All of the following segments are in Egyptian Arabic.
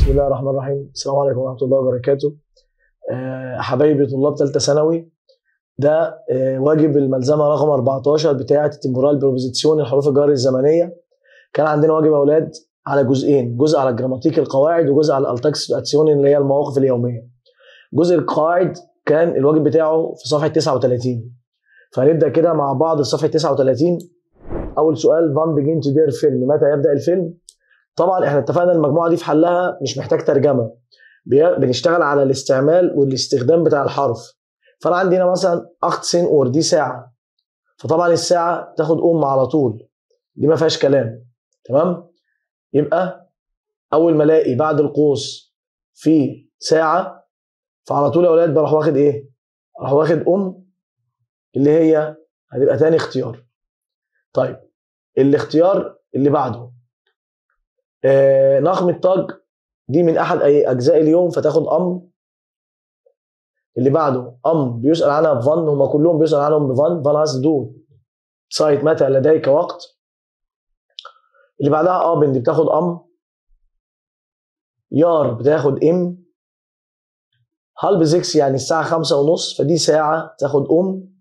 بسم الله الرحمن الرحيم السلام عليكم ورحمه الله وبركاته آه، حبايبي طلاب ثالثه ثانوي ده آه، واجب الملزمه رقم 14 بتاعه التمبورال بروبوزيسيون الحروف الجر الزمنيه كان عندنا واجب اولاد على جزئين جزء على الجراماتيك القواعد وجزء على الالتاكس سيتواسيون اللي هي المواقف اليوميه جزء القواعد كان الواجب بتاعه في صفحه 39 فهنبدا كده مع بعض صفحه 39 اول سؤال فان بيجينت دير فيلم متى يبدا الفيلم طبعا احنا اتفقنا المجموعه دي في حلها مش محتاج ترجمه بي- بنشتغل على الاستعمال والاستخدام بتاع الحرف فانا عندي هنا مثلا اخت سين اور دي ساعه فطبعا الساعه تاخد ام على طول دي ما فيهاش كلام تمام يبقى اول ما الاقي بعد القوس في ساعه فعلى طول يا اولاد بروح واخد ايه اروح واخد ام اللي هي هتبقى تاني اختيار طيب الاختيار اللي بعده آه نخم الطاج دي من احد اي اجزاء اليوم فتاخد ام اللي بعده ام بيسال عنها بفان هما كلهم بيسال عنهم بفان فان هاز دو سايت متى لديك وقت اللي بعدها ابن دي بتاخد ام يار بتاخد ام هالب زيكس يعني الساعة خمسة ونص فدي ساعة تاخد أم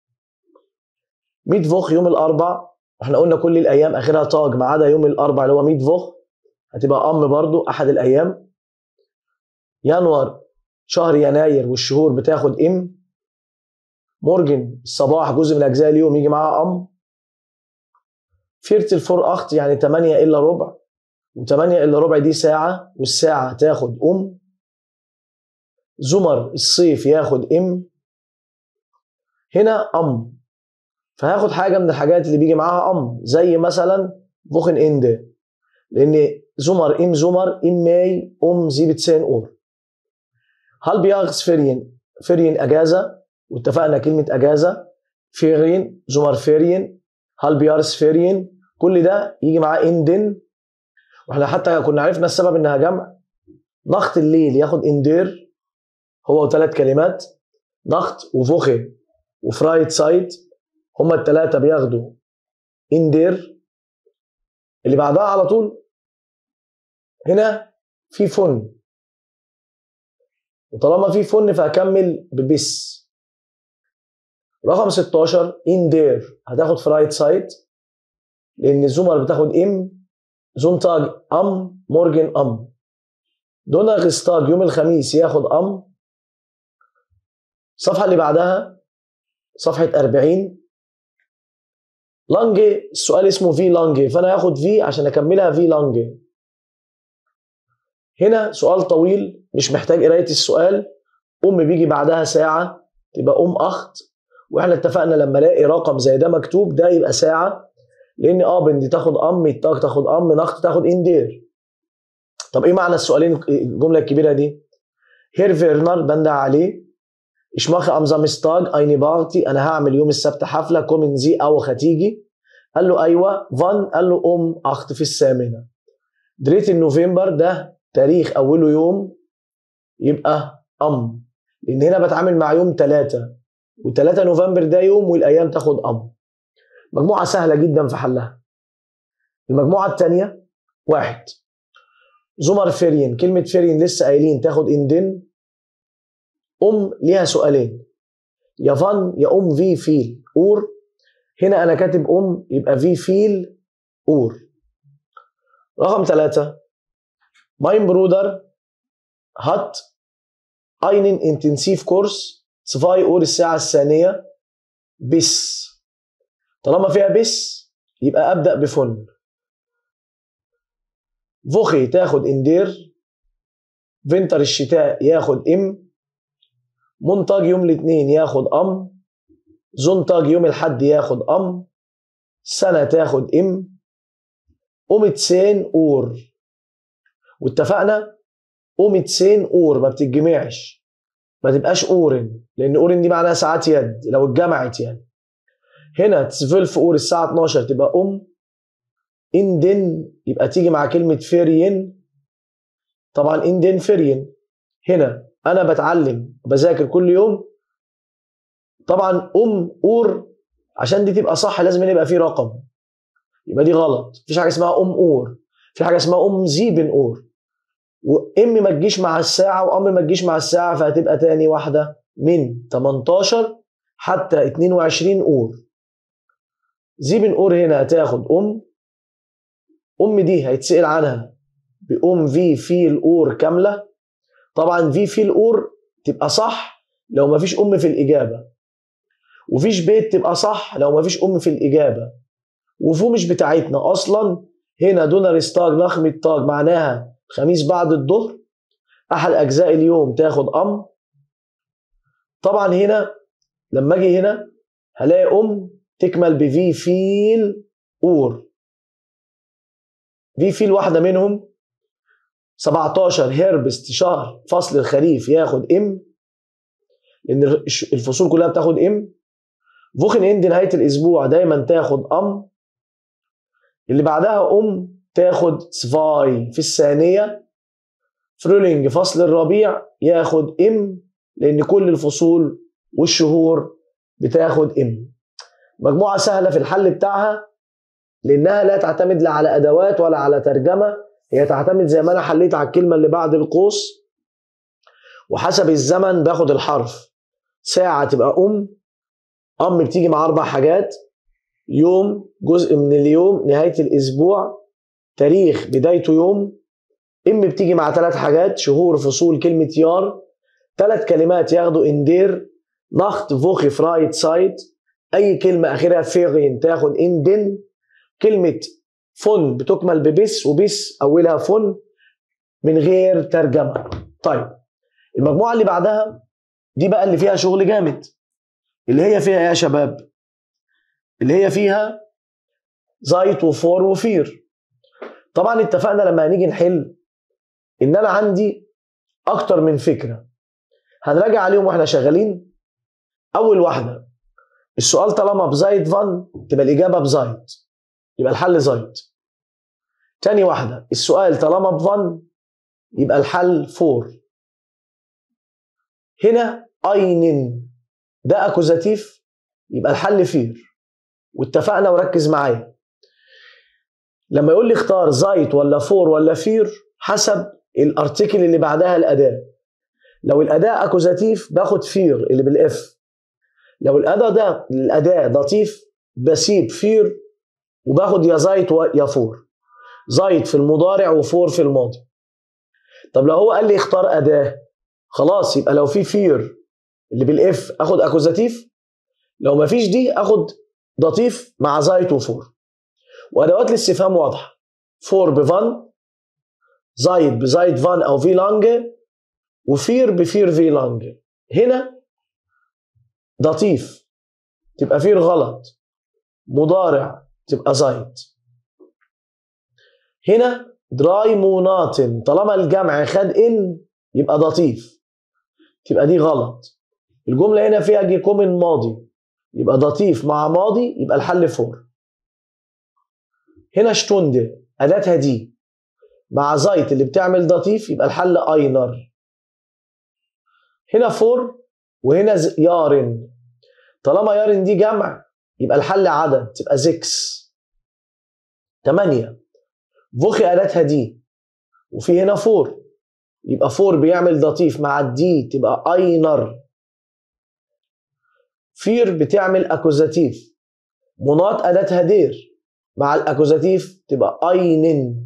ميت فوخ يوم الأربع احنا قلنا كل الأيام آخرها تاج ما عدا يوم الأربع اللي هو ميت فوخ هتبقى أم برضو أحد الأيام يناير شهر يناير والشهور بتاخد ام مورجن الصباح جزء من أجزاء اليوم يجي معاها أم فيرت الفور أخت يعني 8 إلا ربع و8 إلا ربع دي ساعة والساعة تاخد أم زمر الصيف ياخد ام هنا ام فهاخد حاجه من الحاجات اللي بيجي معاها ام زي مثلا فوخن اند لان زمر ام زمر ام ماي ام زي بتسين اور هل بيغس فرين فرين اجازه واتفقنا كلمه اجازه فيرين زمر فيرين هل بيارس فيرين كل ده يجي معاه اندن واحنا حتى كنا عرفنا السبب انها جمع نخت الليل ياخد اندير هو ثلاث كلمات نخت وفوخي وفرايت سايت هما الثلاثة بياخدوا اندير اللي بعدها على طول هنا في فن وطالما في فن فهكمل ببس رقم 16 اندير هتاخد فرايت سايت لان الزمر بتاخد ام زونتاج ام مورجن ام دونا غستاج يوم الخميس ياخد ام الصفحة اللي بعدها صفحة 40 لانجي السؤال اسمه في لانجي فأنا هاخد في عشان أكملها في لانجي هنا سؤال طويل مش محتاج قراية السؤال أم بيجي بعدها ساعة تبقى أم أخت وإحنا اتفقنا لما ألاقي رقم زي ده مكتوب ده يبقى ساعة لأن أبن دي تاخد أم التاج تاخد أم نخت تاخد إندير طب إيه معنى السؤالين الجملة الكبيرة دي؟ هير فيرنر بندع عليه Ich mache am Samstag eine Party أنا هعمل يوم السبت حفلة كومن زي أو هتيجي قال له أيوة فان قال له أم أخت في الثامنة دريت النوفمبر ده تاريخ أوله يوم يبقى أم لأن هنا بتعامل مع يوم ثلاثة وثلاثة نوفمبر ده يوم والأيام تاخد أم مجموعة سهلة جدا في حلها المجموعة الثانية واحد زمر فيرين كلمة فيرين لسه قايلين تاخد اندن ام ليها سؤالين يا فان يا ام في فيل اور هنا انا كاتب ام يبقى في فيل اور رقم ثلاثة ماين برودر هات einen intensiv كورس zwei اور الساعة الثانية بس طالما فيها بس يبقى ابدأ بفن فوخي تاخد اندير فينتر الشتاء ياخد ام منتج يوم الاثنين ياخد ام زونتاج يوم الحد ياخد ام سنة تاخد ام اومتسين اور واتفقنا اومتسين اور ما بتتجمعش ما تبقاش اورن لان اورن دي معناها ساعات يد لو اتجمعت يعني هنا تسفلف اور الساعة 12 تبقى ام اندن يبقى تيجي مع كلمة فيرين طبعا اندن فيرين هنا انا بتعلم بذاكر كل يوم طبعا ام اور عشان دي تبقى صح لازم يبقى فيه رقم يبقى دي غلط مفيش حاجه اسمها ام اور في حاجه اسمها ام زيبن اور وام ما تجيش مع الساعه وام ما تجيش مع الساعه فهتبقى تاني واحده من 18 حتى 22 اور زيبن اور هنا هتاخد ام ام دي هيتسال عنها بام في في الاور كامله طبعا في في الاور تبقى صح لو ما فيش ام في الاجابه وفيش بيت تبقى صح لو ما فيش ام في الاجابه وفو مش بتاعتنا اصلا هنا دونر ستاج نخمة تاج معناها خميس بعد الظهر احد اجزاء اليوم تاخد ام طبعا هنا لما اجي هنا هلاقي ام تكمل بفي فيل اور في فيل واحده منهم 17 هربست شهر فصل الخريف ياخد ام لان الفصول كلها بتاخد ام فوخن اند نهايه الاسبوع دايما تاخد ام اللي بعدها ام تاخد سفاي في الثانيه فرولينج فصل الربيع ياخد ام لان كل الفصول والشهور بتاخد ام مجموعه سهله في الحل بتاعها لانها لا تعتمد لا على ادوات ولا على ترجمه هي تعتمد زي ما انا حليت على الكلمه اللي بعد القوس وحسب الزمن باخد الحرف ساعه تبقى ام ام بتيجي مع اربع حاجات يوم جزء من اليوم نهايه الاسبوع تاريخ بدايته يوم ام بتيجي مع ثلاث حاجات شهور فصول كلمه يار ثلاث كلمات ياخدوا اندير نخت فوخي فرايت سايت اي كلمه اخرها فيغين تاخد اندن كلمه فن بتكمل ببس وبس اولها فن من غير ترجمه طيب المجموعه اللي بعدها دي بقى اللي فيها شغل جامد اللي هي فيها يا شباب اللي هي فيها زايت وفور وفير طبعا اتفقنا لما هنيجي نحل ان انا عندي اكتر من فكره هنراجع عليهم واحنا شغالين اول واحده السؤال طالما بزايد فان تبقى الاجابه بزايد يبقى الحل زايد تاني واحده السؤال طالما بفان يبقى الحل فور هنا اينن ده اكوزاتيف يبقى الحل فير واتفقنا وركز معايا لما يقول لي اختار زايت ولا فور ولا فير حسب الارتكل اللي بعدها الاداه لو الاداه اكوزاتيف باخد فير اللي بالاف لو الاداه ده الاداه لطيف بسيب فير وباخد يا زايت يا فور زايت في المضارع وفور في الماضي طب لو هو قال لي اختار اداه خلاص يبقى لو في فير اللي بالاف اخد اكوزاتيف لو ما فيش دي اخد ضطيف مع زايت وفور وادوات الاستفهام واضحه فور بفان زايد بزايد فان او في لانجه وفير بفير في لانجه هنا ضطيف تبقى فير غلط مضارع تبقى زايد هنا دراي موناتن طالما الجمع خد ان يبقى ضطيف تبقى دي غلط الجملة هنا فيها جي كومن ماضي يبقى ضطيف مع ماضي يبقى الحل فور هنا شتوند أداتها دي مع زيت اللي بتعمل ضطيف يبقى الحل أينر هنا فور وهنا يارن طالما يارن دي جمع يبقى الحل عدد تبقى زكس تمانية فوخي أداتها دي وفي هنا فور يبقى فور بيعمل ضطيف مع الدي تبقى أينر فير بتعمل اكوزاتيف مناط اداتها دير مع الاكوزاتيف تبقى اينن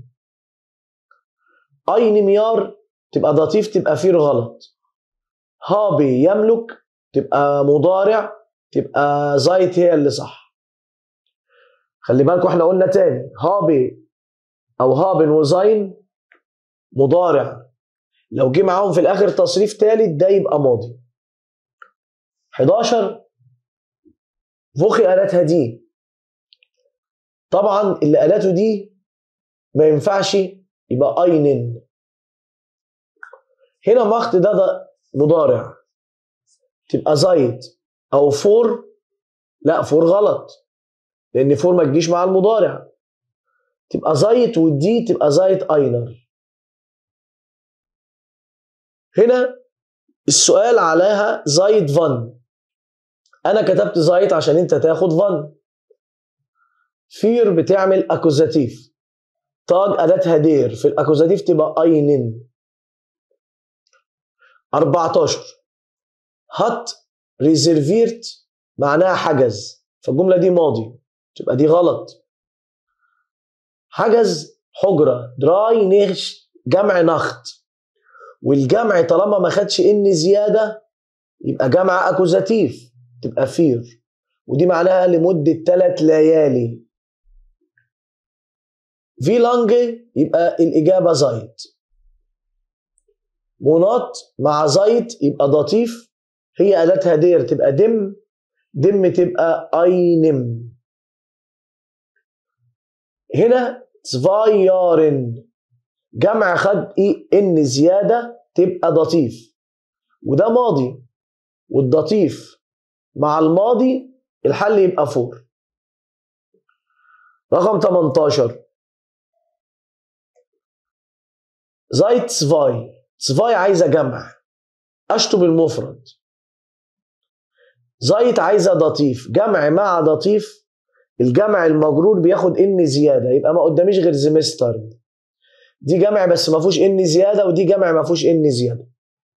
اين ميار تبقى ضطيف تبقى فير غلط هابي يملك تبقى مضارع تبقى زايت هي اللي صح خلي بالكم احنا قلنا تاني هابي او هابن وزاين مضارع لو جه معاهم في الاخر تصريف ثالث ده يبقى ماضي 11 فوخي آلاتها دي طبعا اللي آلاته دي ما ينفعش يبقى أينن هنا مخت ده, ده مضارع تبقى زايد أو فور لا فور غلط لأن فور ما تجيش مع المضارع تبقى زايت ودي تبقى زايت أينر هنا السؤال عليها زايد فان انا كتبت زايت عشان انت تاخد فن فير بتعمل اكوزاتيف تاج اداتها دير في الاكوزاتيف تبقى اينن 14 هات ريزرفيرت معناها حجز فالجملة دي ماضي تبقى دي غلط حجز حجرة دراي نيش جمع نخت والجمع طالما ما خدش ان زيادة يبقى جمع اكوزاتيف تبقى فير ودي معناها لمدة ثلاث ليالي في لانج يبقى الإجابة زايت مناط مع زايت يبقى ضطيف هي أداتها دير تبقى دم دم تبقى أينم هنا زفايارن جمع خد اي ان زياده تبقى ضطيف وده ماضي والضطيف مع الماضي الحل يبقى فور رقم 18 زايت سفاي سفاي عايزه جمع اشطب المفرد زايت عايزه ضطيف جمع مع ضطيف الجمع المجرور بياخد ان زياده يبقى ما قداميش غير زمستر دي جمع بس ما فيهوش ان زياده ودي جمع ما فيهوش ان زياده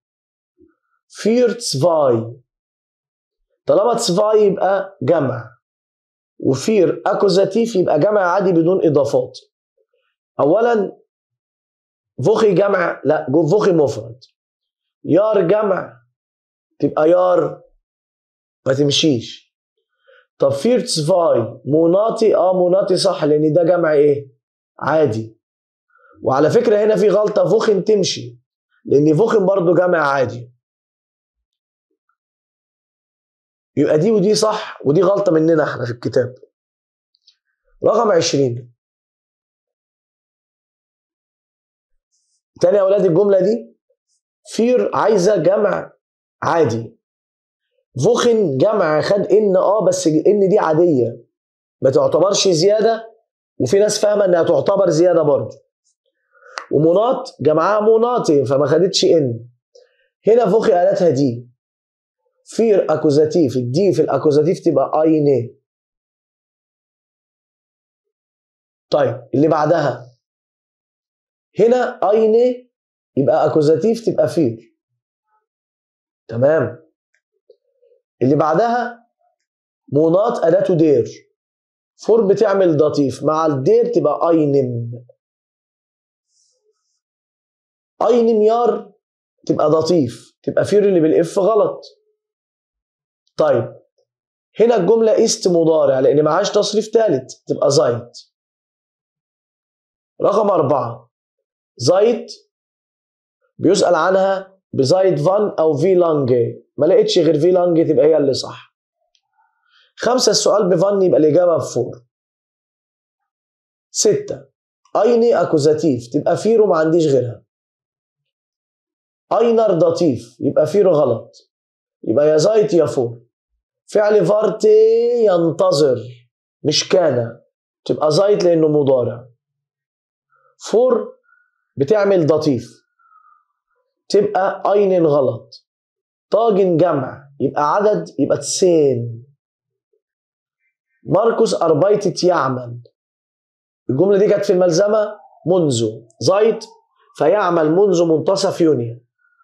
فيرت سفاي طالما تسفاي يبقى جمع وفير اكوزاتيف يبقى جمع عادي بدون اضافات اولا فوخي جمع لا فوخي مفرد يار جمع تبقى يار ما تمشيش طب فيرت سفاي مناطي اه مناطي صح لان ده جمع ايه عادي وعلى فكره هنا في غلطه فوخن تمشي لان فوخن برضو جمع عادي يبقى دي ودي صح ودي غلطه مننا احنا في الكتاب رقم 20 تاني يا اولاد الجمله دي فير عايزه جمع عادي فوخن جمع خد ان اه بس ان دي عاديه ما تعتبرش زياده وفي ناس فاهمه انها تعتبر زياده برضه ومناط جمعها مناطي فما خدتش ان هنا فوخي قالتها دي فير اكوزاتيف الدي في الاكوزاتيف تبقى ايني طيب اللي بعدها هنا ايني يبقى اكوزاتيف تبقى فير تمام اللي بعدها مناط اداته دير فور بتعمل ضطيف مع الدير تبقى اينم اينم يار تبقى ضطيف تبقى فير اللي بالاف غلط طيب هنا الجملة ايست مضارع لأن معهاش تصريف ثالث تبقى زايت رقم أربعة زايت بيسأل عنها بزايد فان أو في لانجي ما لقيتش غير في لانجي تبقى هي اللي صح خمسة السؤال بفان يبقى الإجابة بفور ستة أيني أكوزاتيف تبقى فيرو ما عنديش غيرها أينر ضطيف يبقى فيرو غلط يبقى يا زايت يا فور فعل فارتي ينتظر مش كان تبقى زايت لانه مضارع فور بتعمل ضطيف تبقى اين غلط طاجن جمع يبقى عدد يبقى تسين ماركوس أربايتت يعمل الجملة دي كانت في الملزمة منذ زايت فيعمل منذ منتصف يونيو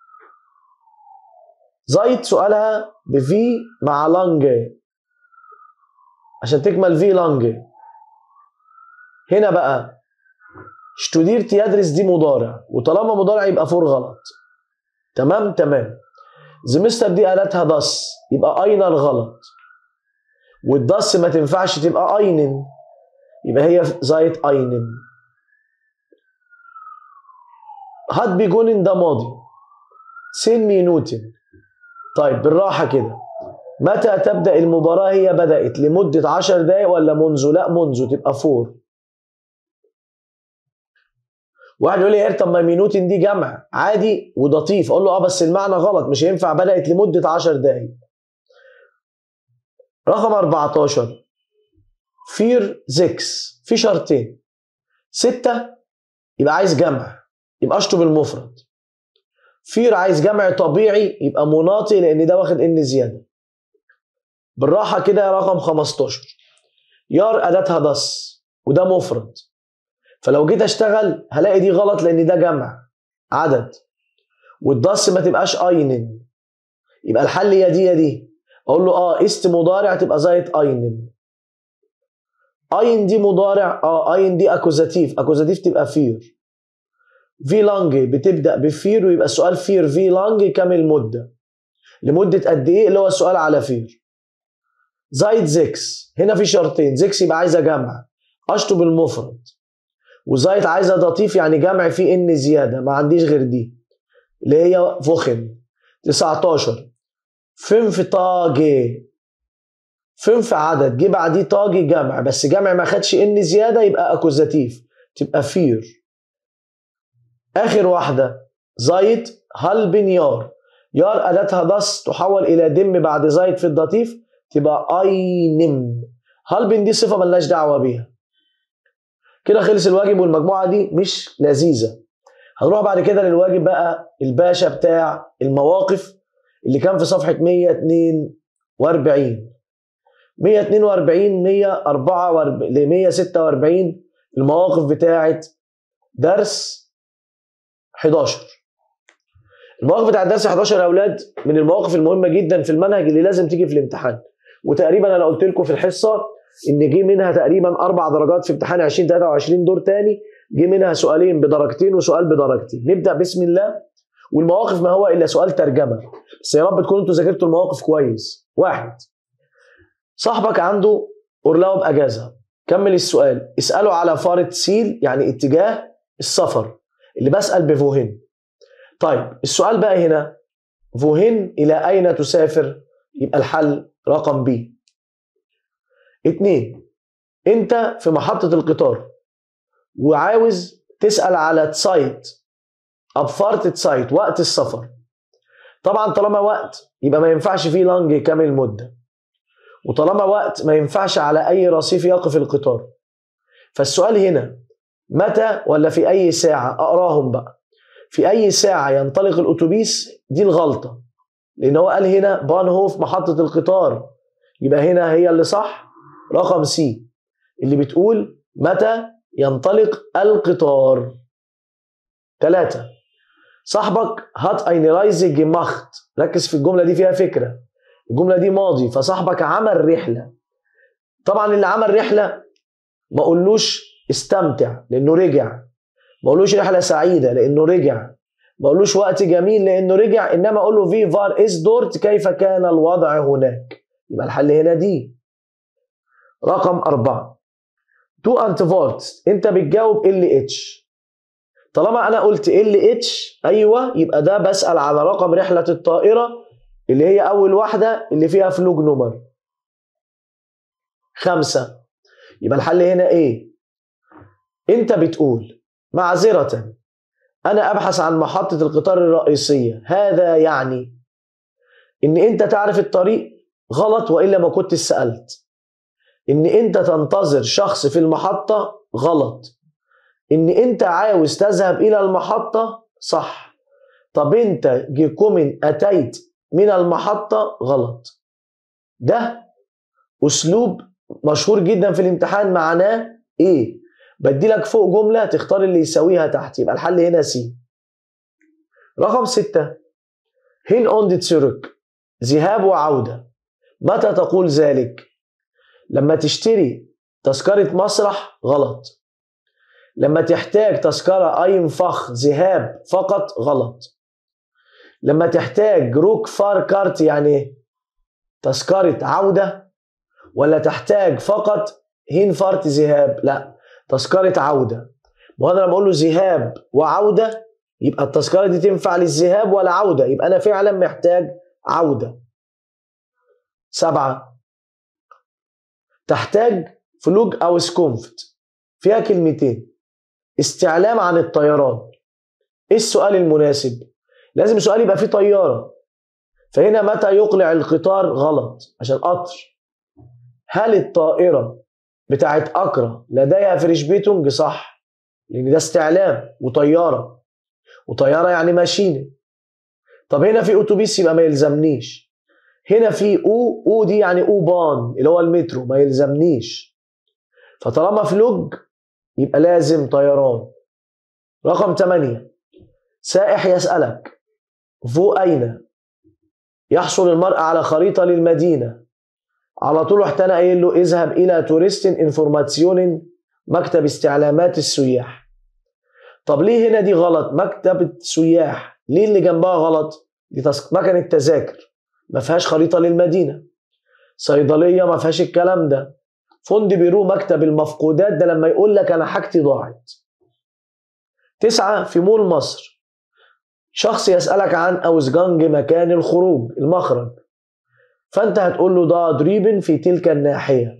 زايت سؤالها بفي مع لانج عشان تكمل في لانج هنا بقى شتوديرت يدرس دي مضارع وطالما مضارع يبقى فور غلط تمام تمام زمستر دي قالتها دس يبقى اينر غلط والدس ما تنفعش تبقى اينن يبقى هي زايت اينن هات بيجونن ده ماضي سين مينوتن طيب بالراحة كده متى تبدأ المباراة هي بدأت لمدة عشر دقايق ولا منذ لا منذ تبقى فور واحد يقول لي يا طب ما مينوتين دي جمع عادي ولطيف اقول له اه بس المعنى غلط مش هينفع بدأت لمدة عشر دقايق رقم 14 فير زكس في شرطين ستة يبقى عايز جمع يبقى اشطب المفرد فير عايز جمع طبيعي يبقى مناطي لان ده واخد ان زياده بالراحه كده رقم 15 يار اداتها دس وده مفرد فلو جيت اشتغل هلاقي دي غلط لان ده جمع عدد والدس ما تبقاش اينن يبقى الحل يا دي يا دي اقول له اه است مضارع تبقى زايت اينن اين دي مضارع اه اين دي اكوزاتيف اكوزاتيف تبقى فير في لانج بتبدا بفير ويبقى السؤال فير في لانج كام المده لمده قد ايه اللي هو السؤال على فير زايد زيكس هنا في شرطين زيكس يبقى عايزه جمع اشطب المفرد وزايد عايزه ضطيف يعني جمع فيه ان زياده ما عنديش غير دي اللي هي فخم 19 فنف طاجي فنف عدد جه بعديه طاجي جمع بس جمع ما خدش ان زياده يبقى اكوزاتيف تبقى فير اخر واحده زايد هل بن يار يار اداتها دس تحول الى دم بعد زايد في الضطيف تبقى اينم هل بن دي صفه ملناش دعوه بيها كده خلص الواجب والمجموعه دي مش لذيذه هنروح بعد كده للواجب بقى الباشا بتاع المواقف اللي كان في صفحه 142 142 144 ل 146 المواقف بتاعه درس 11 المواقف بتاعه درس 11 يا اولاد من المواقف المهمه جدا في المنهج اللي لازم تيجي في الامتحان وتقريبا انا قلت لكم في الحصه ان جه منها تقريبا اربع درجات في امتحان 2023 دور تاني جه منها سؤالين بدرجتين وسؤال بدرجتين نبدا بسم الله والمواقف ما هو الا سؤال ترجمه بس يا رب تكونوا انتوا ذاكرتوا المواقف كويس واحد صاحبك عنده اورلاو باجازه كمل السؤال اساله على فارة سيل يعني اتجاه السفر اللي بسال بفوهن طيب السؤال بقى هنا فوهن الى اين تسافر يبقى الحل رقم بي اتنين انت في محطة القطار وعاوز تسأل على سايت أبفارت سايت وقت السفر طبعا طالما وقت يبقى ما ينفعش فيه لانج كامل مدة وطالما وقت ما ينفعش على أي رصيف يقف القطار فالسؤال هنا متى ولا في أي ساعة أقراهم بقى في أي ساعة ينطلق الأتوبيس دي الغلطة لأن هو قال هنا بانهوف محطة القطار يبقى هنا هي اللي صح رقم سي اللي بتقول متى ينطلق القطار ثلاثة صاحبك هات اين رايزي جماخت ركز في الجملة دي فيها فكرة الجملة دي ماضي فصاحبك عمل رحلة طبعا اللي عمل رحلة ما قولوش استمتع لانه رجع ما قولوش رحلة سعيدة لانه رجع ما قولوش وقت جميل لانه رجع انما اقول له في فار اس دورت كيف كان الوضع هناك يبقى الحل هنا دي رقم أربعة تو أنت فولت أنت بتجاوب ال اتش طالما أنا قلت ال اتش أيوه يبقى ده بسأل على رقم رحلة الطائرة اللي هي أول واحدة اللي فيها فلوج نمر خمسة يبقى الحل هنا إيه؟ أنت بتقول معذرة أنا أبحث عن محطة القطار الرئيسية هذا يعني إن أنت تعرف الطريق غلط وإلا ما كنت سألت ان انت تنتظر شخص في المحطة غلط ان انت عاوز تذهب الى المحطة صح طب انت جيكومن اتيت من المحطة غلط ده اسلوب مشهور جدا في الامتحان معناه ايه بدي لك فوق جملة تختار اللي يساويها تحت يبقى الحل هنا سي رقم ستة هين اوند تسيرك ذهاب وعودة متى تقول ذلك لما تشتري تذكرة مسرح غلط لما تحتاج تذكرة أين فخ ذهاب فقط غلط لما تحتاج روك فار كارت يعني تذكرة عودة ولا تحتاج فقط هين فارت ذهاب لا تذكرة عودة وأنا لما أقول له ذهاب وعودة يبقى التذكرة دي تنفع للذهاب ولا عودة يبقى أنا فعلا محتاج عودة سبعة تحتاج فلوج او سكونفت فيها كلمتين استعلام عن الطيران ايه السؤال المناسب لازم السؤال يبقى فيه طياره فهنا متى يقلع القطار غلط عشان قطر هل الطائره بتاعت اكرا لديها فريش بيتونج صح لان ده استعلام وطياره وطياره يعني ماشينه طب هنا في اتوبيس يبقى ما يلزمنيش هنا في او او دي يعني اوبان اللي هو المترو ما يلزمنيش فطالما فلوج يبقى لازم طيران رقم 8 سائح يسألك فو أين يحصل المرء على خريطة للمدينة على طول رحت أنا قايل له اذهب إلى تورستين انفورماتيون مكتب استعلامات السياح طب ليه هنا دي غلط مكتب سياح ليه اللي جنبها غلط دي مكنة تذاكر ما فيهاش خريطة للمدينة صيدلية ما فيهاش الكلام ده فندق بيرو مكتب المفقودات ده لما يقول لك أنا حاجتي ضاعت تسعة في مول مصر شخص يسألك عن أوزجانج مكان الخروج المخرج فأنت هتقول له ده دريبن في تلك الناحية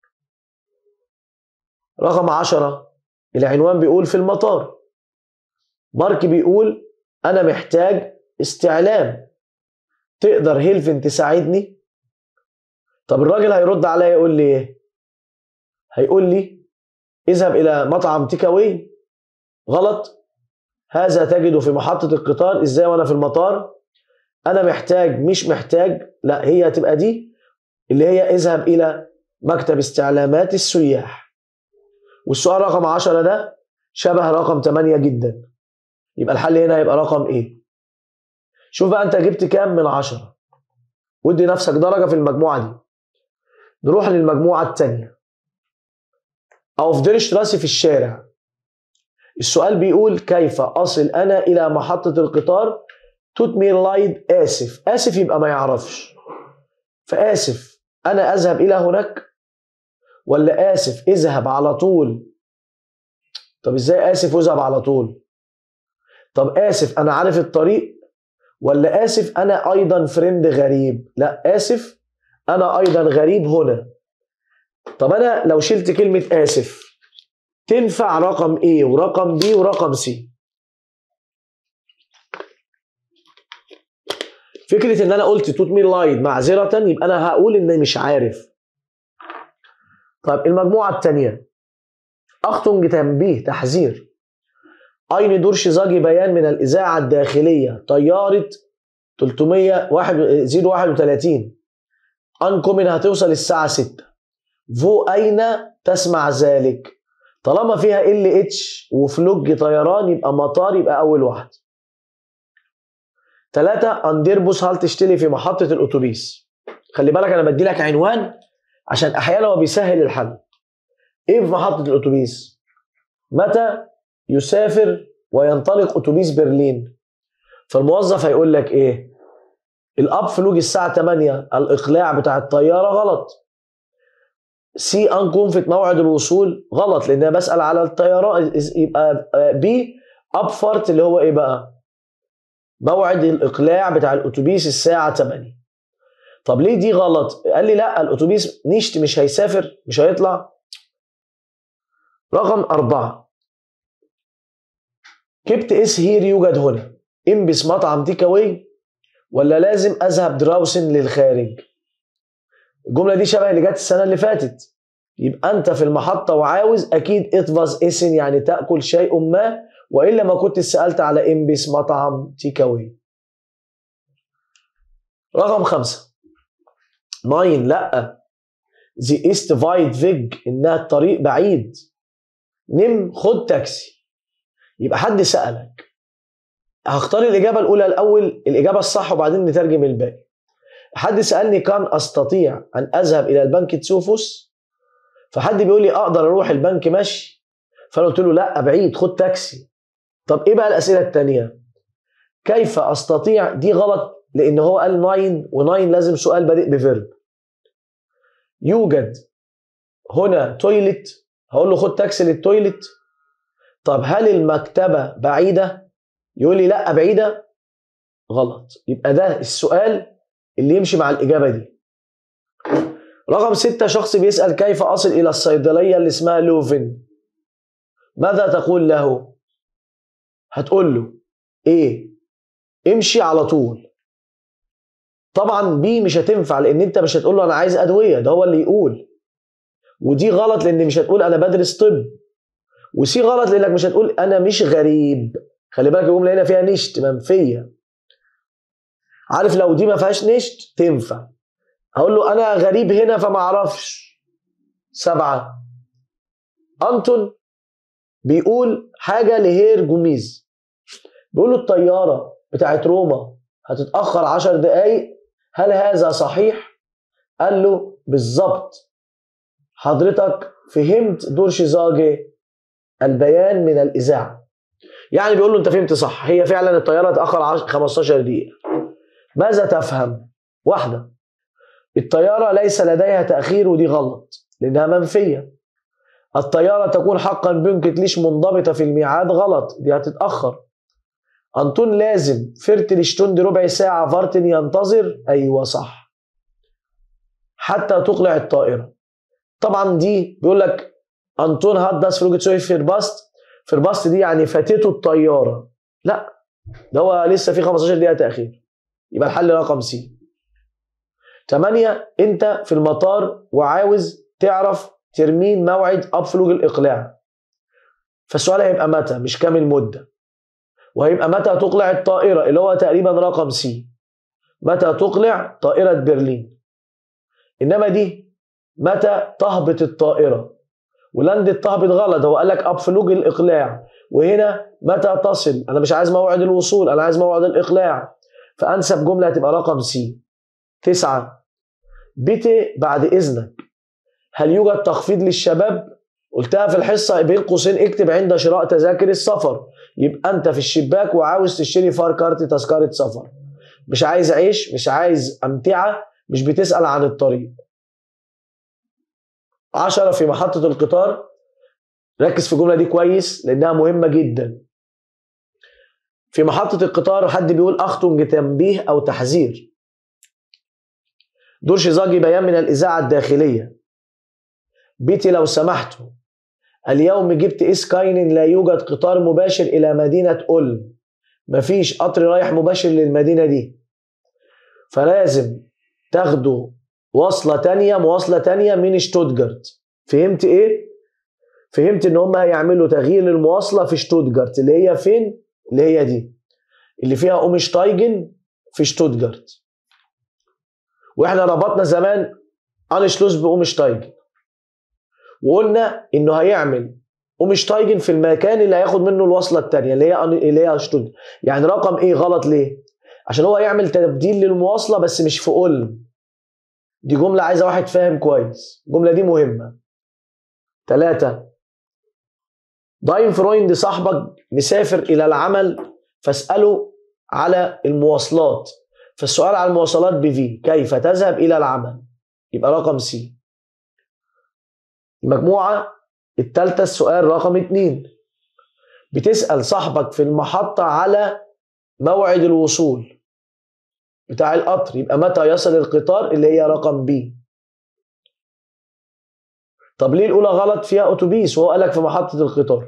رقم عشرة العنوان بيقول في المطار مارك بيقول أنا محتاج استعلام تقدر هيلفن تساعدني طب الراجل هيرد عليا يقول لي ايه هيقول لي اذهب الى مطعم تيكاوي غلط هذا تجده في محطة القطار ازاي وانا في المطار انا محتاج مش محتاج لا هي هتبقى دي اللي هي اذهب الى مكتب استعلامات السياح والسؤال رقم 10 ده شبه رقم 8 جدا يبقى الحل هنا هيبقى رقم ايه شوف بقى انت جبت كام من 10 ودي نفسك درجة في المجموعة دي نروح للمجموعة الثانية أو في راسي في الشارع السؤال بيقول كيف أصل أنا إلى محطة القطار توت مير لايد آسف آسف يبقى ما يعرفش فآسف أنا أذهب إلى هناك ولا آسف اذهب على طول طب إزاي آسف واذهب على طول طب آسف أنا عارف الطريق ولا آسف أنا أيضا فريند غريب لا آسف أنا أيضا غريب هنا طب أنا لو شلت كلمة آسف تنفع رقم A ورقم B ورقم C فكرة إن أنا قلت توت مي لايد معذرة يبقى أنا هقول إني مش عارف طيب المجموعة الثانية أختنج تنبيه تحذير أين دورش زاجي بيان من الإذاعة الداخلية طيارة 331 أنكومن هتوصل الساعة 6 فو أين تسمع ذلك طالما فيها ال اتش وفلوج طيران يبقى مطار يبقى أول واحد ثلاثة أنديربوس هل تشتري في محطة الأتوبيس خلي بالك أنا بدي لك عنوان عشان أحيانا هو بيسهل الحل إيه في محطة الأتوبيس متى يسافر وينطلق أتوبيس برلين فالموظف هيقول لك إيه الاب فلوج الساعه 8 الاقلاع بتاع الطياره غلط سي انكونفت موعد الوصول غلط لان انا بسال على الطياره يبقى بي اب فارت اللي هو ايه بقى موعد الاقلاع بتاع الاتوبيس الساعه 8 طب ليه دي غلط قال لي لا الاتوبيس نيشت مش هيسافر مش هيطلع رقم أربعة كبت اس هير يوجد هنا امبس مطعم تيك اواي ولا لازم اذهب دراوسن للخارج الجمله دي شبه اللي جت السنه اللي فاتت يبقى انت في المحطه وعاوز اكيد اتفاز اسن يعني تاكل شيء ما والا ما كنت سالت على امبس مطعم تيكاوي رقم خمسة ناين لا زي ايست فايد فيج انها الطريق بعيد نم خد تاكسي يبقى حد سالك هختار الإجابة الأولى الأول الإجابة الصح وبعدين نترجم الباقي حد سألني كان أستطيع أن أذهب إلى البنك تسوفوس فحد بيقول لي أقدر أروح البنك مشي فأنا قلت له لا بعيد خد تاكسي طب إيه بقى الأسئلة التانية كيف أستطيع دي غلط لأن هو قال ناين وناين لازم سؤال بادئ بفيرب يوجد هنا تويلت هقول له خد تاكسي للتويلت طب هل المكتبة بعيدة يقول لي لا بعيده غلط يبقى ده السؤال اللي يمشي مع الاجابه دي رقم ستة شخص بيسأل كيف أصل إلى الصيدلية اللي اسمها لوفن ماذا تقول له هتقول له إيه امشي على طول طبعا بي مش هتنفع لأن أنت مش هتقول له أنا عايز أدوية ده هو اللي يقول ودي غلط لأن مش هتقول أنا بدرس طب وسي غلط لأنك مش هتقول أنا مش غريب خلي بالك الجمله هنا فيها نشت منفيه عارف لو دي ما فيهاش نشت تنفع هقول له انا غريب هنا فما اعرفش سبعه انتون بيقول حاجه لهير جوميز بيقول له الطياره بتاعت روما هتتاخر عشر دقايق هل هذا صحيح قال له بالظبط حضرتك فهمت دور شيزاجي البيان من الاذاعه يعني بيقول له انت فهمت صح هي فعلا الطياره اتاخر 15 دقيقه ماذا تفهم واحده الطياره ليس لديها تاخير ودي غلط لانها منفيه الطياره تكون حقا بنكت ليش منضبطه في الميعاد غلط دي هتتاخر انطون لازم فرتل شتوند ربع ساعه فارتن ينتظر ايوه صح حتى تقلع الطائره طبعا دي بيقول لك انطون هات داس فلوجتسوي فيرباست فيرباست دي يعني فاتته الطياره لا ده هو لسه في 15 دقيقه تاخير يبقى الحل رقم سي 8 انت في المطار وعاوز تعرف ترمين موعد ابفلوج الاقلاع فالسؤال هيبقى متى مش كام المده وهيبقى متى تقلع الطائره اللي هو تقريبا رقم سي متى تقلع طائره برلين انما دي متى تهبط الطائره ولاند تهبط غلط هو قال لك ابفلوج الاقلاع وهنا متى تصل انا مش عايز موعد الوصول انا عايز موعد الاقلاع فانسب جمله هتبقى رقم سي تسعة بيتي بعد اذنك هل يوجد تخفيض للشباب قلتها في الحصة بين قوسين اكتب عند شراء تذاكر السفر يبقى انت في الشباك وعاوز تشتري فار كارت تذكرة سفر مش عايز عيش مش عايز امتعة مش بتسأل عن الطريق عشرة في محطة القطار ركز في الجملة دي كويس لأنها مهمة جدا في محطة القطار حد بيقول أختم تنبيه أو تحذير دور شيزاجي بيان من الإذاعة الداخلية بيتي لو سمحتوا اليوم جبت إسكاين لا يوجد قطار مباشر إلى مدينة أولم مفيش قطر رايح مباشر للمدينة دي فلازم تاخدوا وصلة تانية مواصلة تانية من شتوتجارت فهمت ايه؟ فهمت ان هم هيعملوا تغيير للمواصلة في شتوتجارت اللي هي فين؟ اللي هي دي اللي فيها اومشتايجن في شتوتجارت واحنا ربطنا زمان انشلوس باومشتايجن وقلنا انه هيعمل اومشتايجن في المكان اللي هياخد منه الوصله الثانيه اللي هي اللي هي شتوتجارت يعني رقم ايه غلط ليه؟ عشان هو يعمل تبديل للمواصله بس مش في اولم دي جملة عايزة واحد فاهم كويس الجملة دي مهمة ثلاثة داين فرويند صاحبك مسافر إلى العمل فاسأله على المواصلات فالسؤال على المواصلات بفي كيف تذهب إلى العمل يبقى رقم سي المجموعة الثالثة السؤال رقم اتنين بتسأل صاحبك في المحطة على موعد الوصول بتاع القطر يبقى متى يصل القطار اللي هي رقم بي طب ليه الاولى غلط فيها اتوبيس وهو قالك في محطه القطار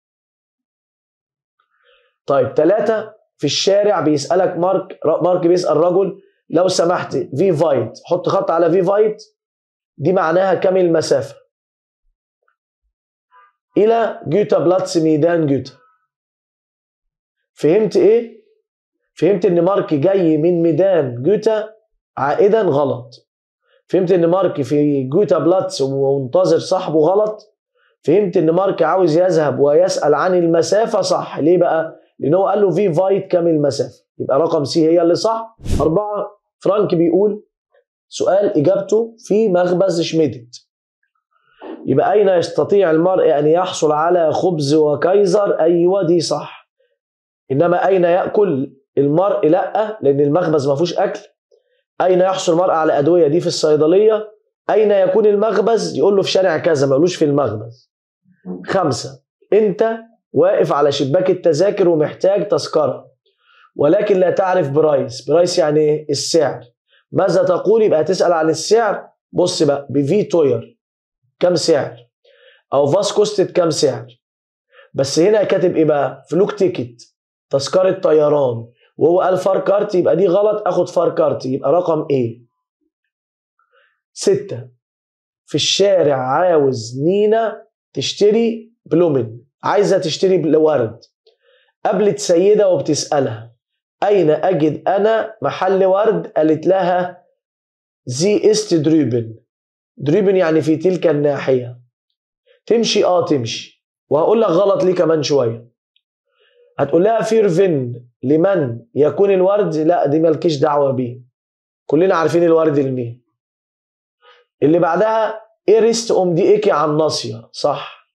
طيب ثلاثة في الشارع بيسألك مارك مارك بيسأل رجل لو سمحت في فايت حط خط على في فايت دي معناها كم المسافة إلى جوتا بلاتس ميدان جوتا فهمت إيه؟ فهمت ان مارك جاي من ميدان جوتا عائدا غلط فهمت ان مارك في جوتا بلاتس ومنتظر صاحبه غلط فهمت ان مارك عاوز يذهب ويسال عن المسافه صح ليه بقى لان هو قال له في فايت كام المسافه يبقى رقم سي هي اللي صح أربعة فرانك بيقول سؤال إجابته في مخبز شميدت يبقى أين يستطيع المرء أن يحصل على خبز وكيزر أيوة دي صح إنما أين يأكل المرء لا لان المخبز ما فيهوش اكل اين يحصل المرء على ادويه دي في الصيدليه اين يكون المخبز يقول له في شارع كذا ما يقولوش في المخبز خمسة انت واقف على شباك التذاكر ومحتاج تذكرة ولكن لا تعرف برايس برايس يعني ايه السعر ماذا تقول يبقى تسأل عن السعر بص بقى بفي توير كم سعر او فاسكوستد كم سعر بس هنا كاتب ايه بقى فلوك تيكت تذكرة طيران وهو قال فار كارت يبقى دي غلط اخد فار كارت يبقى رقم ايه ستة في الشارع عاوز نينا تشتري بلومن عايزة تشتري ورد قابلت سيدة وبتسألها أين أجد أنا محل ورد قالت لها زي است دريبن دريبن يعني في تلك الناحية تمشي اه تمشي وهقول لك غلط ليه كمان شوية هتقول لها فيرفن لمن يكون الورد لا دي مالكيش دعوه بيه كلنا عارفين الورد لمين اللي بعدها إيرست أم دي إيكي عن ناصية صح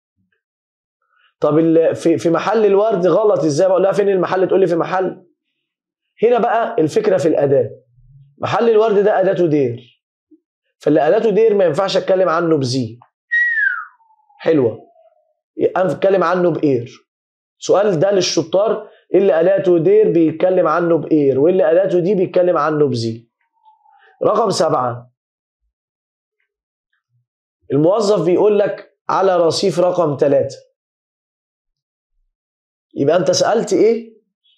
طب ال- في في محل الورد غلط ازاي بقول لها فين المحل تقول لي في محل هنا بقى الفكره في الاداه محل الورد ده اداته دير فاللي اداته دير ما ينفعش اتكلم عنه بزي حلوه انا بتكلم عنه باير سؤال ده للشطار اللي اداته دير بيتكلم عنه باير واللي اداته دي بيتكلم عنه بزي رقم سبعة الموظف بيقول لك على رصيف رقم ثلاثة يبقى انت سألت ايه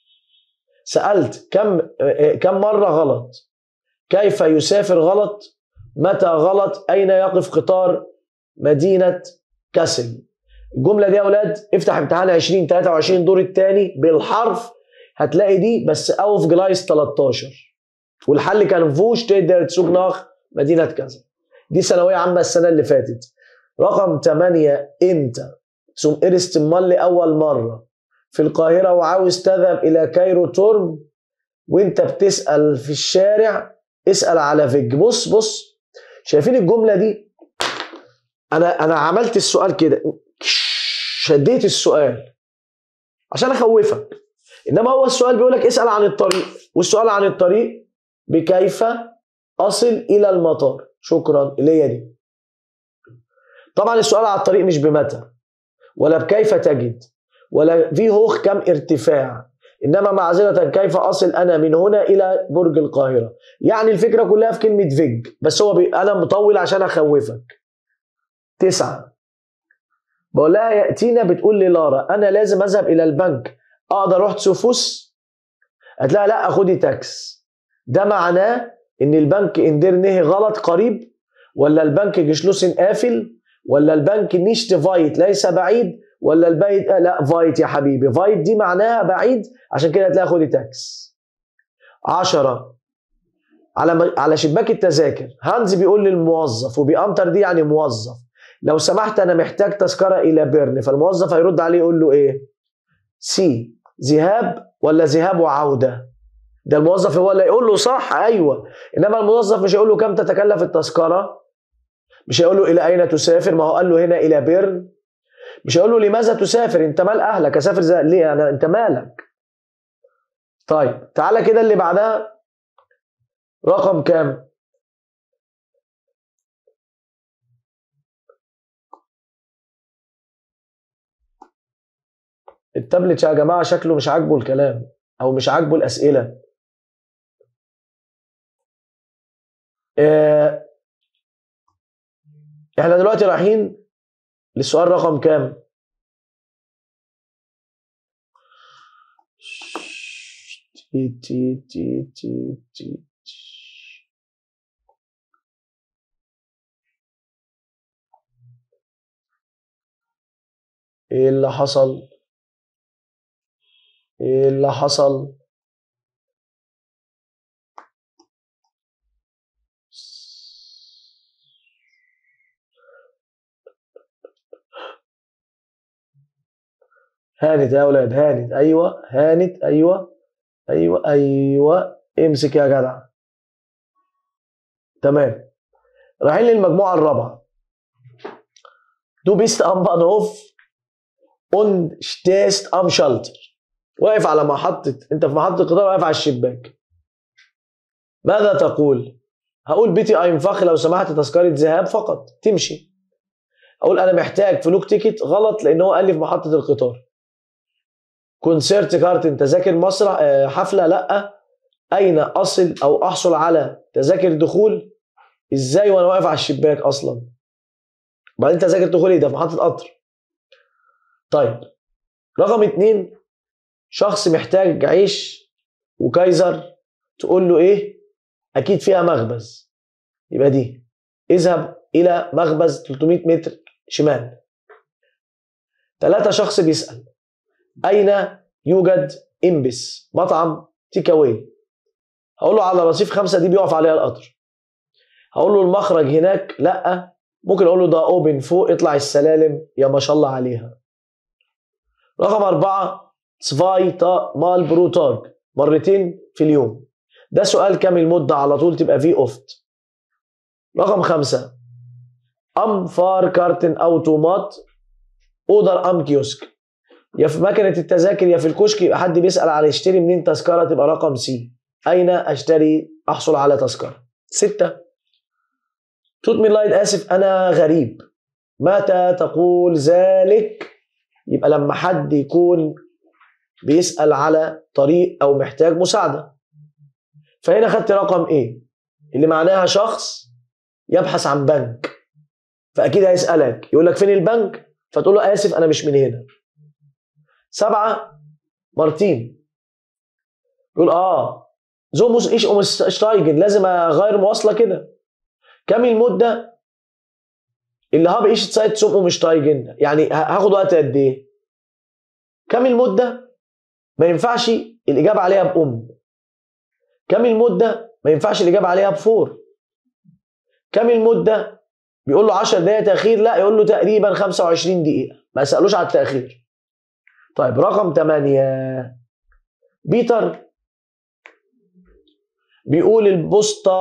سألت كم كم مرة غلط كيف يسافر غلط متى غلط أين يقف قطار مدينة كسل الجملة دي يا أولاد افتح امتحان 20 23 دور الثاني بالحرف هتلاقي دي بس أوف جلايس 13 والحل كان فوش تقدر تسوق ناخ مدينة كذا دي ثانوية عامة السنة اللي فاتت رقم 8 انت ثم ارست مالي أول مرة في القاهرة وعاوز تذهب إلى كايرو تورم وانت بتسأل في الشارع اسأل على فيج بص بص شايفين الجملة دي أنا أنا عملت السؤال كده شديت السؤال عشان أخوفك إنما هو السؤال بيقول لك اسأل عن الطريق والسؤال عن الطريق بكيف أصل إلى المطار شكرا اللي هي دي طبعا السؤال على الطريق مش بمتى ولا بكيف تجد ولا في هوخ كم ارتفاع انما معذره كيف اصل انا من هنا الى برج القاهره يعني الفكره كلها في كلمه فيج بس هو بي... انا مطول عشان اخوفك تسعة بقول لها ياتينا بتقول لي لارا انا لازم اذهب الى البنك اقدر اروح تسوفوس قالت لها لا خدي تاكس ده معناه ان البنك اندير نهي غلط قريب ولا البنك جشلوسن قافل ولا البنك نيشت فايت ليس بعيد ولا البيت آه لا فايت يا حبيبي فايت دي معناها بعيد عشان كده هتلاقي خدي تاكس عشرة على على شباك التذاكر هانز بيقول للموظف وبيأمتر دي يعني موظف لو سمحت انا محتاج تذكره الى بيرن فالموظف هيرد عليه يقول له ايه سي ذهاب ولا ذهاب وعوده ده الموظف هو اللي يقول له صح ايوه انما الموظف مش هيقول له كم تتكلف التذكره مش هيقول له الى اين تسافر ما هو قال له هنا الى بيرن مش هيقول له لماذا تسافر انت مال اهلك اسافر زي ليه انا انت مالك طيب تعالى كده اللي بعدها رقم كام التابلت يا جماعه شكله مش عاجبه الكلام او مش عاجبه الاسئله اه احنا دلوقتي رايحين للسؤال رقم كام تي تي تي تي تي ايه اللي حصل ايه اللي حصل هانت يا اولاد هانت ايوه هانت ايوه ايوه ايوه امسك يا جدع تمام رايحين للمجموعه الرابعه دو بيست ام بانوف und stehst am Schalter واقف على محطة انت في محطة القطار واقف على الشباك ماذا تقول؟ هقول بيتي اينفخ لو سمحت تذكرة ذهاب فقط تمشي اقول انا محتاج فلوك تيكت غلط لان هو قال لي في محطة القطار كونسيرت كارتن تذاكر مسرح حفلة لا اين اصل او احصل على تذاكر دخول ازاي وانا واقف على الشباك اصلا بعدين تذاكر دخول ايه ده في محطة قطر طيب رقم اتنين شخص محتاج عيش وكايزر تقول له ايه اكيد فيها مخبز يبقى دي اذهب الى مخبز 300 متر شمال ثلاثة شخص بيسأل أين يوجد إمبس مطعم تيك أواي هقول له على رصيف خمسة دي بيقف عليها القطر هقول له المخرج هناك لأ ممكن أقول له ده أوبن فوق اطلع السلالم يا ما شاء الله عليها رقم أربعة سفاي تا مال بروتاج مرتين في اليوم ده سؤال كام المدة على طول تبقى فيه اوفت رقم خمسة ام فار كارتن اوتومات اوردر ام كيوسك يا في مكنة التذاكر يا في الكشك يبقى حد بيسأل على يشتري منين تذكرة تبقى رقم سي أين أشتري أحصل على تذكرة ستة توت من لايد آسف أنا غريب متى تقول ذلك يبقى لما حد يكون بيسأل على طريق أو محتاج مساعدة فهنا خدت رقم إيه اللي معناها شخص يبحث عن بنك فأكيد هيسألك يقول لك فين البنك فتقول له آسف أنا مش من هنا سبعة مارتين يقول اه زوموس ايش اشتايجن لازم اغير مواصله كده كم المده اللي هاب ايش تسايت سوم اشتايجن يعني هاخد وقت قد ايه كم المده ما ينفعش الاجابه عليها بام كم المده ما ينفعش الاجابه عليها بفور كم المده بيقول له 10 دقائق تاخير لا يقول له تقريبا 25 دقيقه ما يسالوش على التاخير طيب رقم 8 بيتر بيقول البوسطة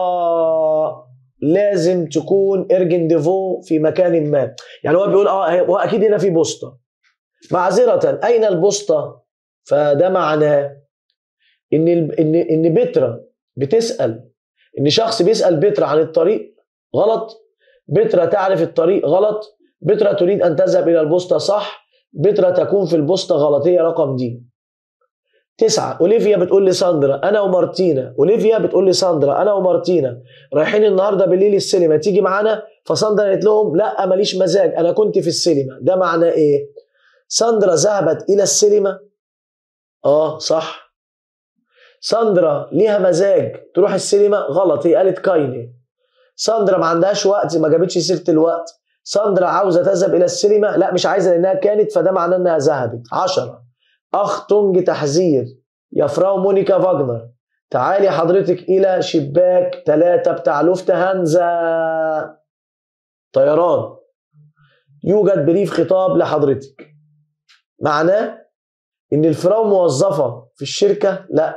لازم تكون ارجن ديفو في مكان ما يعني هو بيقول اه هو اكيد هنا في بوسطة معذرة اين البوسطة فده معناه ان ان ان بترا بتسال ان شخص بيسال بترا عن الطريق غلط بترا تعرف الطريق غلط بترا تريد ان تذهب الى البوسطة صح بترا تكون في البوسطة غلط هي رقم دي تسعة أوليفيا بتقول لساندرا أنا ومارتينا أوليفيا بتقول لساندرا أنا ومارتينا رايحين النهاردة بالليل السينما تيجي معانا فساندرا قالت لهم لا ماليش مزاج أنا كنت في السينما ده معناه إيه ساندرا ذهبت إلى السينما آه صح ساندرا ليها مزاج تروح السينما غلط هي قالت كايني ساندرا ما عندهاش وقت ما جابتش سيرة الوقت ساندرا عاوزة تذهب إلى السينما لا مش عايزة لأنها كانت فده معناه إنها ذهبت عشرة أخ تونج تحذير يا فراو مونيكا فاجنر تعالي حضرتك إلى شباك ثلاثة بتاع لوفت هانزا طيران يوجد بريف خطاب لحضرتك معناه إن الفراو موظفة في الشركة؟ لا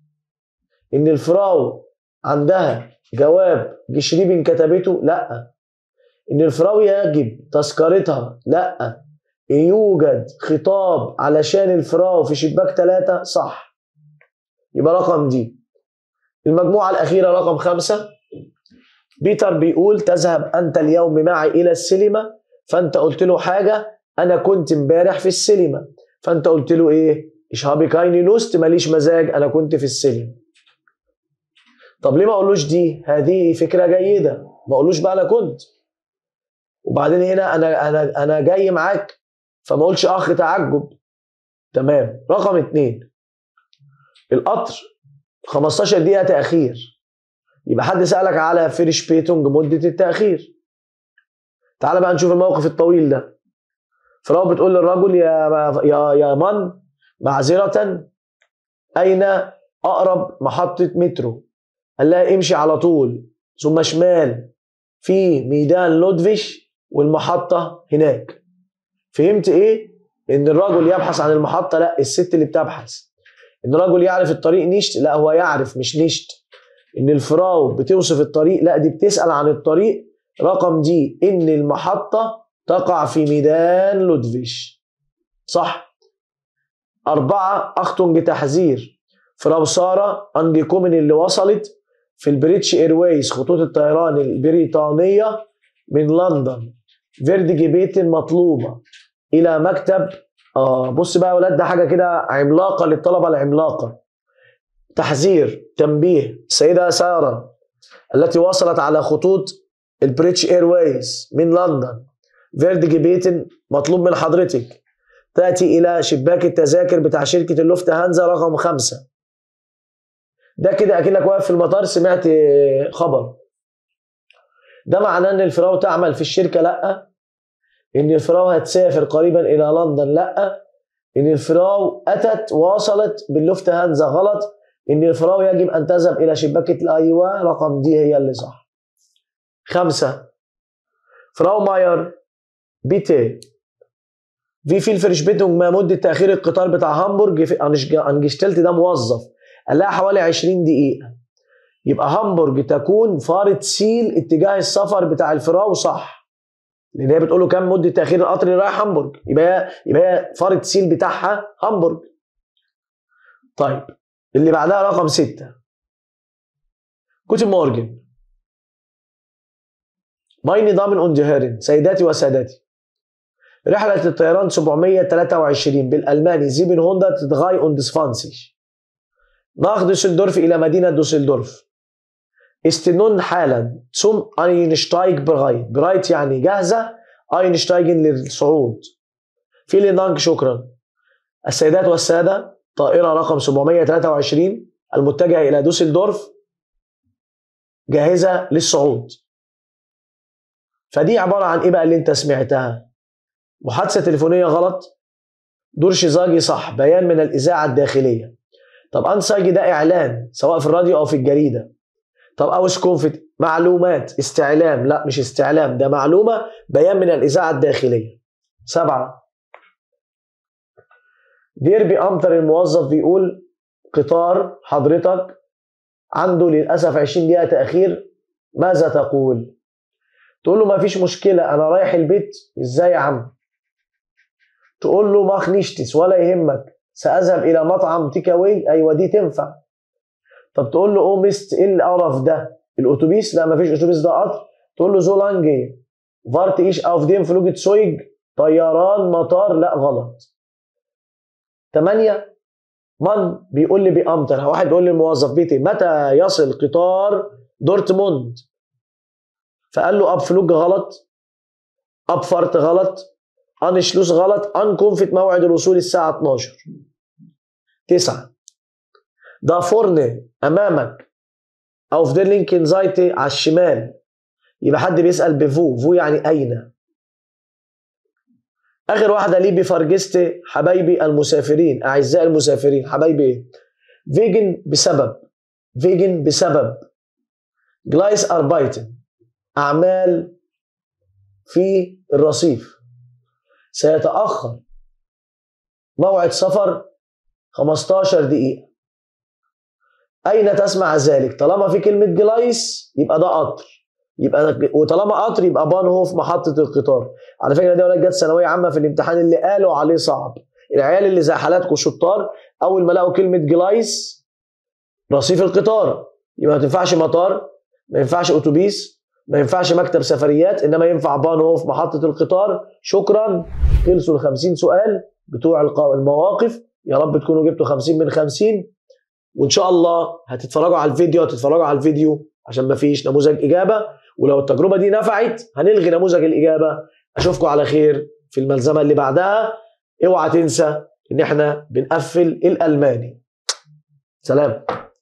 إن الفراو عندها جواب جشريبن كتبته؟ لا إن الفراو يجب تذكرتها؟ لا يوجد خطاب علشان الفراو في شباك ثلاثة صح يبقى رقم دي المجموعة الأخيرة رقم خمسة بيتر بيقول تذهب أنت اليوم معي إلى السينما فأنت قلت له حاجة أنا كنت امبارح في السينما فأنت قلت له إيه إيش هابي كايني لوست ماليش مزاج أنا كنت في السينما طب ليه ما أقولوش دي هذه فكرة جيدة ما أقولوش بقى أنا كنت وبعدين هنا أنا أنا أنا جاي معاك فما اقولش اخ تعجب تمام رقم اتنين القطر 15 دقيقة تأخير يبقى حد سألك على فيرش بيتونج مدة التأخير تعال بقى نشوف الموقف الطويل ده فلو بتقول للرجل يا يا يا من معذرة أين أقرب محطة مترو؟ قال لها امشي على طول ثم شمال في ميدان لودفيش والمحطة هناك فهمت ايه؟ ان الرجل يبحث عن المحطة لا الست اللي بتبحث ان الرجل يعرف الطريق نشت لا هو يعرف مش نشت ان الفراو بتوصف الطريق لا دي بتسأل عن الطريق رقم دي ان المحطة تقع في ميدان لودفيش صح أربعة أختنج تحذير فراو سارة أندي كومن اللي وصلت في البريتش ايرويز خطوط الطيران البريطانية من لندن فيردي بيتن مطلوبة إلى مكتب آه بص بقى يا ولاد ده حاجة كده عملاقة للطلبة العملاقة تحذير تنبيه السيدة سارة التي وصلت على خطوط البريتش ايرويز من لندن فيردي بيتن مطلوب من حضرتك تأتي إلى شباك التذاكر بتاع شركة اللوفت هانزا رقم خمسة ده كده أكنك واقف في المطار سمعت خبر ده معناه ان الفراو تعمل في الشركه لا ان الفراو هتسافر قريبا الى لندن لا ان الفراو اتت واصلت باللفت هانزا غلط ان الفراو يجب ان تذهب الى شباكه الايوه رقم دي هي اللي صح خمسة فراو ماير بيتي في viel Verspätung ما مدة تأخير القطار بتاع هامبورج أنجشتلت ده موظف قال لها حوالي 20 دقيقة يبقى هامبورج تكون فارة سيل اتجاه السفر بتاع الفراو صح لان هي بتقول له كام مده تاخير القطر اللي رايح هامبورج يبقى هي يبقى هي فارة سيل بتاعها هامبورج طيب اللي بعدها رقم ستة جوتن مورجن مايني دامن اون هيرن سيداتي وسادتي رحلة الطيران 723 بالألماني زيبن هوندا تتغاي und 20 nach دوسلدورف إلى مدينة دوسلدورف استنون حالا zum Einsteig bereit bereit يعني جاهزة Einsteigen للصعود vielen Dank شكرا السيدات والسادة طائرة رقم 723 المتجهة إلى دوسلدورف جاهزة للصعود فدي عبارة عن إيه بقى اللي أنت سمعتها محادثة تليفونية غلط دور شيزاجي صح بيان من الإذاعة الداخلية طب أنساجي ده إعلان سواء في الراديو أو في الجريدة طب أوش كونفت معلومات استعلام لا مش استعلام ده معلومة بيان من الإذاعة الداخلية سبعة ديربي أمتر الموظف بيقول قطار حضرتك عنده للأسف 20 دقيقة تأخير ماذا تقول؟ تقول له ما فيش مشكلة أنا رايح البيت إزاي يا عم؟ تقول له ما خنيشتس ولا يهمك سأذهب إلى مطعم تيك أواي أيوة دي تنفع طب تقول له أوه ميست إيه القرف ده؟ الأتوبيس لا ما فيش أتوبيس ده قطر تقول له زولانجي فارت إيش أوف ديم فلوجة سويج طيران مطار لا غلط ثمانية من بيقول لي بأمتر واحد بيقول للموظف بيتي متى يصل قطار دورتموند فقال له اب فلوج غلط اب فرت غلط ان شلوس غلط ان كونفت موعد الوصول الساعة 12 تسعة ده فرن امامك او في دير لينكن زايتي على الشمال يبقى حد بيسأل بفو فو يعني اين اخر واحدة ليبي فرجستي حبايبي المسافرين اعزائي المسافرين حبايبي ايه فيجن بسبب فيجن بسبب جلايس اربايتن اعمال في الرصيف سيتاخر موعد سفر 15 دقيقه اين تسمع ذلك طالما في كلمه جلايس يبقى ده قطر يبقى وطالما قطر يبقى بانهوف محطه القطار على فكره دي ولاد جت ثانويه عامه في الامتحان اللي قالوا عليه صعب العيال اللي زي حالاتكم شطار اول ما لقوا كلمه جلايس رصيف القطار يبقى ما تنفعش مطار ما ينفعش اتوبيس ما ينفعش مكتب سفريات انما ينفع بانهوف محطه القطار شكرا خلصوا ال 50 سؤال بتوع المواقف يا رب تكونوا جبتوا 50 من 50 وان شاء الله هتتفرجوا على الفيديو هتتفرجوا على الفيديو عشان ما فيش نموذج اجابه ولو التجربه دي نفعت هنلغي نموذج الاجابه اشوفكم على خير في الملزمه اللي بعدها اوعى تنسى ان احنا بنقفل الالماني سلام